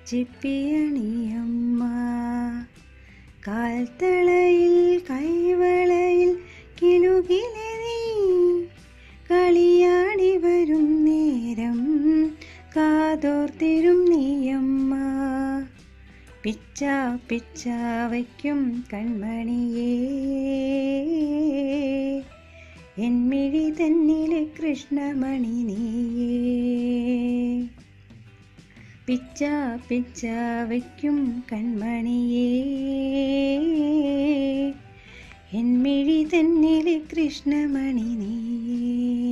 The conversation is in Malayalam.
ചിപ്പിയണിയമ്മ കാൽത്തളയിൽ കൈവളയിൽ കിലുകിലെ നീ കളിയാടി വരും നേരം കാതോർത്തിരും നീയമ്മ പിച്ച പിച്ച വയ്ക്കും കൺമണിയേ എന്മിഴി തന്നിലെ കൃഷ്ണമണി നീയേ പിച്ച പിച്ച വയ്ക്കും കൺമണിയേ എന്മിഴി തന്നിലെ കൃഷ്ണമണി നീയേ